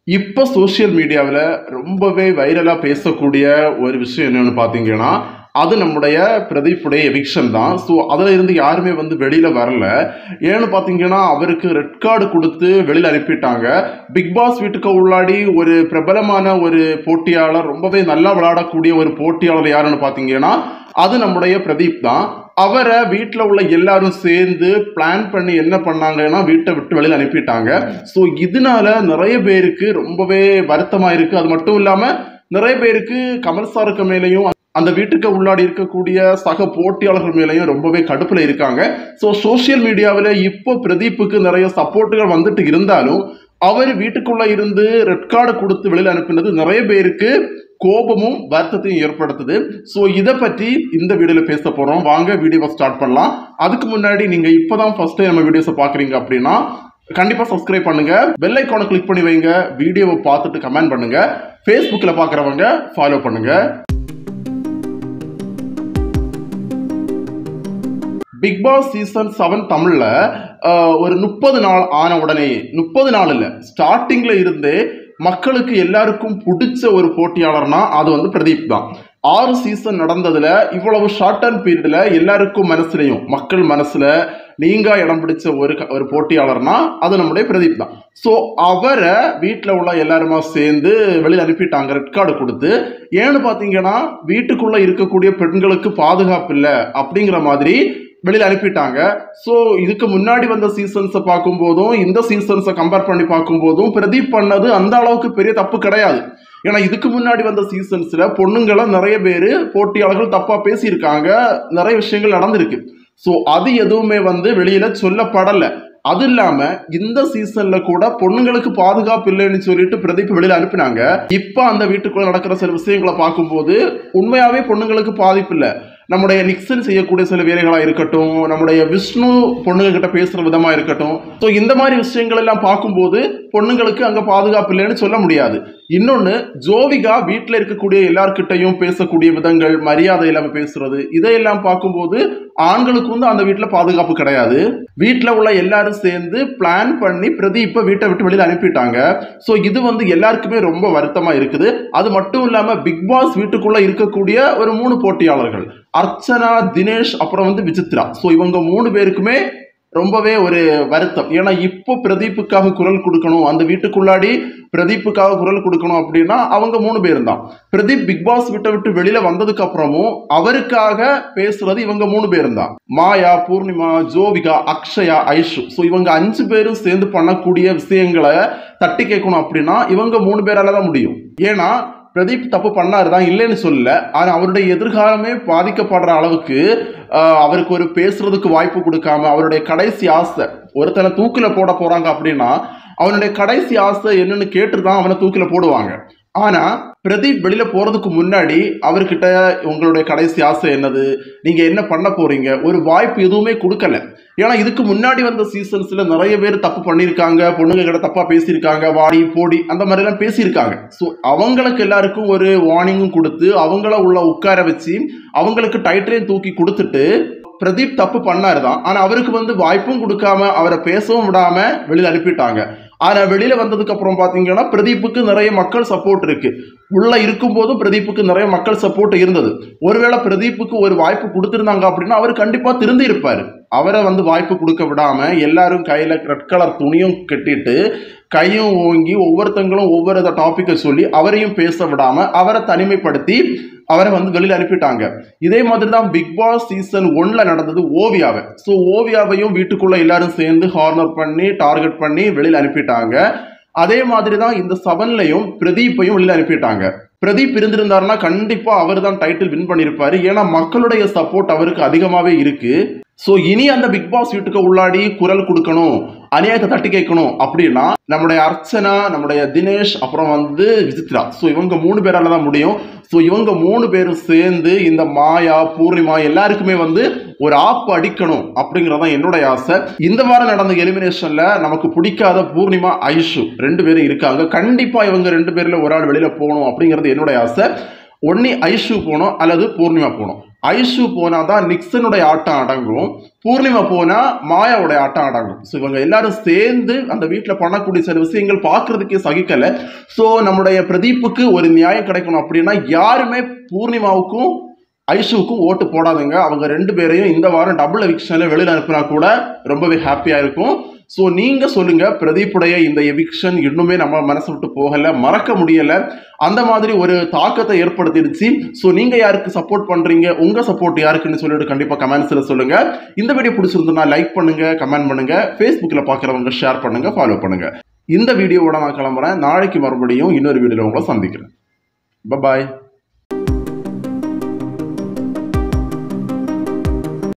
இப்போ சோஷியல் மீடியாவில் ரொம்பவே வைரலாக பேசக்கூடிய ஒரு விஷயம் என்னன்னு பார்த்தீங்கன்னா அது நம்முடைய பிரதீப்புடைய எவிக்ஷன் தான் ஸோ அதில் இருந்து யாருமே வந்து வெளியில் வரல ஏன்னு பார்த்தீங்கன்னா அவருக்கு ரெட் கார்டு கொடுத்து வெளியில் அனுப்பிட்டாங்க பிக் பாஸ் வீட்டுக்கு உள்ளாடி ஒரு பிரபலமான ஒரு போட்டியாளர் ரொம்பவே நல்லா விளையாடக்கூடிய ஒரு போட்டியாளர் யாருன்னு பார்த்தீங்கன்னா அது நம்முடைய பிரதீப் தான் அவரை வீட்டில் உள்ள எல்லாரும் சேர்ந்து பிளான் பண்ணி என்ன பண்ணாங்கன்னா வீட்டை விட்டு வெளியில் அனுப்பிட்டாங்க ஸோ இதனால நிறைய பேருக்கு ரொம்பவே வருத்தமாக இருக்கு அது மட்டும் இல்லாமல் நிறைய பேருக்கு கமல் சாருக்கு மேலேயும் அந்த வீட்டுக்கு உள்ளாடி இருக்கக்கூடிய சக போட்டியாளர்கள் மேலேயும் ரொம்பவே கடுப்பில் இருக்காங்க ஸோ சோஷியல் மீடியாவில் இப்போ பிரதீப்புக்கு நிறைய சப்போர்ட்டுகள் வந்துட்டு இருந்தாலும் அவர் வீட்டுக்குள்ள இருந்து ரெட் கார்டு கொடுத்து வெளியில் அனுப்பினது நிறைய பேருக்கு கோபமும் வருத்தத்தையும் ஏற்படுத்துது ஸோ இதை பற்றி இந்த வீடியோவில் பேச போகிறோம் வாங்க வீடியோவை ஸ்டார்ட் பண்ணலாம் அதுக்கு முன்னாடி நீங்கள் இப்போ தான் ஃபஸ்ட்டு நம்ம வீடியோஸை பார்க்குறீங்க அப்படின்னா கண்டிப்பாக சப்ஸ்கிரைப் பண்ணுங்க பெல் ஐக்கானை கிளிக் பண்ணி வைங்க வீடியோவை பார்த்துட்டு கமெண்ட் பண்ணுங்க ஃபேஸ்புக்கில் பார்க்குறவங்க ஃபாலோ பண்ணுங்க பிக் பாஸ் சீசன் செவன் தமிழில் ஒரு முப்பது நாள் ஆன உடனே முப்பது நாள் இல்லை ஸ்டார்டிங்கில் இருந்தே மக்களுக்கு எல்லாருக்கும் பிடிச்ச ஒரு போட்டியாளர்னா அது வந்து பிரதீப் தான் ஆறு சீசன் நடந்ததுல இவ்வளவு ஷார்ட் அண்ட் பீரியட்ல எல்லாருக்கும் மனசுலையும் மக்கள் மனசுல நீங்க இடம் பிடிச்ச ஒரு க- ஒரு போட்டியாளர்னா அது நம்முடைய பிரதீப் தான் ஸோ அவரை வீட்டில் உள்ள எல்லாருமா சேர்ந்து வெளியில் அனுப்பிட்டாங்க ரெட் கார்டு கொடுத்து ஏன்னு பார்த்தீங்கன்னா வீட்டுக்குள்ள இருக்கக்கூடிய பெண்களுக்கு பாதுகாப்பு இல்லை அப்படிங்கிற மாதிரி வெளியில் அனுப்பிட்டாங்க ஸோ இதுக்கு முன்னாடி வந்த சீசன்ஸை பார்க்கும்போதும் இந்த சீசன்ஸை கம்பேர் பண்ணி பார்க்கும்போதும் பிரதீப் பண்ணது அந்த அளவுக்கு பெரிய தப்பு கிடையாது ஏன்னா இதுக்கு முன்னாடி வந்த சீசன்ஸில் பொண்ணுங்களை நிறைய பேர் போட்டியாளர்கள் தப்பாக பேசியிருக்காங்க நிறைய விஷயங்கள் நடந்திருக்கு ஸோ அது எதுவுமே வந்து வெளியில் சொல்லப்படலை அது இல்லாம இந்த சீசன்ல கூட பொண்ணுங்களுக்கு பாதுகாப்பு இல்லைன்னு சொல்லிட்டு பிரதீப் வெளியில அனுப்பினாங்க இப்ப அந்த வீட்டுக்குள்ள நடக்கிற சில விஷயங்களை பார்க்கும்போது உண்மையாவே பொண்ணுங்களுக்கு பாதிப்பு இல்லை நம்முடைய நிக்சன் செய்யக்கூடிய சில வேலைகளா இருக்கட்டும் நம்முடைய விஷ்ணு பொண்ணுங்க கிட்ட பேசுற விதமா இருக்கட்டும் ஸோ இந்த மாதிரி விஷயங்கள் எல்லாம் பார்க்கும்போது பொண்ணுங்களுக்கு அங்க பாதுகாப்பு இல்லைன்னு சொல்ல முடியாது இன்னொன்னு ஜோவிகா வீட்டில் இருக்கக்கூடிய எல்லார்கிட்டையும் பேசக்கூடிய விதங்கள் மரியாதை இல்லாம பேசுறது இதையெல்லாம் பார்க்கும்போது ஆண்களுக்கு வந்து அந்த வீட்டில் பாதுகாப்பு கிடையாது வீட்டில் உள்ள எல்லாரும் சேர்ந்து பிளான் பண்ணி பிரதீப்பை வீட்டை விட்டு வெளியில் அனுப்பிட்டாங்க ஸோ இது வந்து எல்லாருக்குமே ரொம்ப வருத்தமா இருக்குது அது மட்டும் இல்லாம பிக் பாஸ் வீட்டுக்குள்ள இருக்கக்கூடிய ஒரு மூணு போட்டியாளர்கள் அர்ச்சனா தினேஷ் அப்புறம் வந்து விசித்ரா ஸோ இவங்க மூணு பேருக்குமே ரொம்பவே ஒரு வருத்தம் ஏன்னா இப்போ பிரதீப்புக்காக குரல் கொடுக்கணும் அந்த வீட்டுக்குள்ளாடி பிரதீப்புக்காக குரல் கொடுக்கணும் அப்படின்னா அவங்க மூணு பேரும் தான் பிரதீப் பிக் பாஸ் விட்ட விட்டு வெளியில வந்ததுக்கு அப்புறமும் அவருக்காக பேசுறது இவங்க மூணு பேரும் தான் மாயா பூர்ணிமா ஜோவிகா அக்ஷயா ஐஷு ஸோ இவங்க அஞ்சு பேரும் சேர்ந்து பண்ணக்கூடிய விஷயங்களை தட்டி கேட்கணும் அப்படின்னா இவங்க மூணு பேரால தான் முடியும் ஏன்னா பிரதீப் தப்பு பண்ணாரு தான் இல்லைன்னு சொல்லல ஆனால் அவருடைய எதிர்காலமே பாதிக்கப்படுற அளவுக்கு ஆஹ், அவருக்கு ஒரு பேசுறதுக்கு வாய்ப்பு கொடுக்காம அவருடைய கடைசி ஆசை ஒருத்தனை தூக்கில போட போறாங்க அப்படின்னா அவனுடைய கடைசி ஆசை என்னன்னு கேட்டு தான் அவனை தூக்கில போடுவாங்க ஆனா பிரதீப் வெளியில போறதுக்கு முன்னாடி அவர்கிட்ட உங்களுடைய கடைசி ஆசை என்னது நீங்க என்ன பண்ண போறீங்க ஒரு வாய்ப்பு எதுவுமே கொடுக்கல ஏன்னா இதுக்கு முன்னாடி வந்த சீசன்ஸ்ல நிறைய பேர் தப்பு பண்ணியிருக்காங்க பொண்ணுங்க கிட்ட தப்பா பேசியிருக்காங்க வாடி போடி அந்த மாதிரி எல்லாம் பேசியிருக்காங்க ஸோ அவங்களுக்கு எல்லாருக்கும் ஒரு வார்னிங்கும் கொடுத்து அவங்கள உள்ள உட்கார வச்சு அவங்களுக்கு டைட்டிலையும் தூக்கி கொடுத்துட்டு பிரதீப் தப்பு பண்ணாரு தான் ஆனா அவருக்கு வந்து வாய்ப்பும் கொடுக்காம அவரை பேசவும் விடாம வெளியில அனுப்பிட்டாங்க ஆனா வெளியில வந்ததுக்கு அப்புறம் பாத்தீங்கன்னா பிரதீப்புக்கு நிறைய மக்கள் சப்போர்ட் இருக்கு உள்ள இருக்கும்போதும் பிரதீப்புக்கு நிறைய மக்கள் சப்போர்ட் இருந்தது ஒருவேளை பிரதீப்புக்கு ஒரு வாய்ப்பு கொடுத்திருந்தாங்க அப்படின்னா அவர் கண்டிப்பா திருந்தி இருப்பாரு அவரை வந்து வாய்ப்பு கொடுக்க விடாம எல்லாரும் கையில ரெட் கலர் துணியும் கட்டிட்டு கையும் ஓங்கி ஒவ்வொருத்தங்களும் ஒவ்வொரு டாப்பிக்கை சொல்லி அவரையும் பேச விடாம அவரை தனிமைப்படுத்தி அவரை வந்து வெளியில அனுப்பிட்டாங்க இதே மாதிரி தான் பிக் பாஸ் சீசன் ஒன்ல நடந்தது ஓவியாவை ஸோ ஓவியாவையும் வீட்டுக்குள்ள எல்லாரும் சேர்ந்து ஹார்னர் பண்ணி டார்கெட் பண்ணி வெளியில அனுப்பிட்டாங்க அதே மாதிரி தான் இந்த செவன்லையும் பிரதீப்பையும் வெளியில அனுப்பிட்டாங்க பிரதீப் இருந்திருந்தாருன்னா கண்டிப்பா அவர் தான் டைட்டில் வின் பண்ணியிருப்பாரு ஏன்னா மக்களுடைய சப்போர்ட் அவருக்கு அதிகமாவே இருக்கு ஸோ இனி அந்த பிக் பாஸ் வீட்டுக்கு உள்ளாடி குரல் கொடுக்கணும் அநியாயத்தை தட்டி கேட்கணும் அப்படின்னா நம்முடைய அர்ச்சனா நம்முடைய தினேஷ் அப்புறம் வந்து விசித்ரா ஸோ இவங்க மூணு பேரால தான் முடியும் ஸோ இவங்க மூணு பேரும் சேர்ந்து இந்த மாயா பூர்ணிமா எல்லாருக்குமே வந்து ஒரு ஆப்பு அடிக்கணும் அப்படிங்கறதான் என்னுடைய ஆசை இந்த வாரம் நடந்த எலிமினேஷன்ல நமக்கு பிடிக்காத பூர்ணிமா ஐஷு ரெண்டு பேரும் இருக்காங்க கண்டிப்பா இவங்க ரெண்டு பேர்ல ஒரு ஆள் வெளியில போகணும் அப்படிங்கிறது என்னுடைய ஆசை ஒன்னி ஐஷு போகணும் அல்லது பூர்ணிமா போகணும் ஐஷு போனா தான் நிக்சனுடைய ஆட்டம் அடங்கும் பூர்ணிமா போனா மாயாவுடைய ஆட்டம் அடங்கும் ஸோ இவங்க எல்லாரும் சேர்ந்து அந்த வீட்டில் பண்ணக்கூடிய சில விஷயங்கள் பார்க்கறதுக்கே சகிக்கல ஸோ நம்முடைய பிரதீப்புக்கு ஒரு நியாயம் கிடைக்கணும் அப்படின்னா யாருமே பூர்ணிமாவுக்கும் ஐஷுவுக்கும் ஓட்டு போடாதுங்க அவங்க ரெண்டு பேரையும் இந்த வாரம் டபுள் எவிக்ஷனில் வெளியில் அனுப்புனா கூட ரொம்பவே ஹாப்பியாக இருக்கும் ஸோ நீங்கள் சொல்லுங்கள் பிரதீப்புடைய இந்த எவிக்ஷன் இன்னுமே நம்ம மனசை விட்டு போகலை மறக்க முடியலை அந்த மாதிரி ஒரு தாக்கத்தை ஏற்படுத்திடுச்சு ஸோ நீங்கள் யாருக்கு சப்போர்ட் பண்ணுறீங்க உங்கள் சப்போர்ட் யாருக்குன்னு சொல்லிட்டு கண்டிப்பாக கமெண்ட்ஸில் சொல்லுங்கள் இந்த வீடியோ பிடிச்சிருந்ததுன்னா லைக் பண்ணுங்கள் கமெண்ட் பண்ணுங்கள் ஃபேஸ்புக்கில் பார்க்குறவங்க ஷேர் பண்ணுங்கள் ஃபாலோ பண்ணுங்கள் இந்த வீடியோவோட நான் கிளம்புறேன் நாளைக்கு மறுபடியும் இன்னொரு வீடியோவில் உங்களை சந்திக்கிறேன் பாய்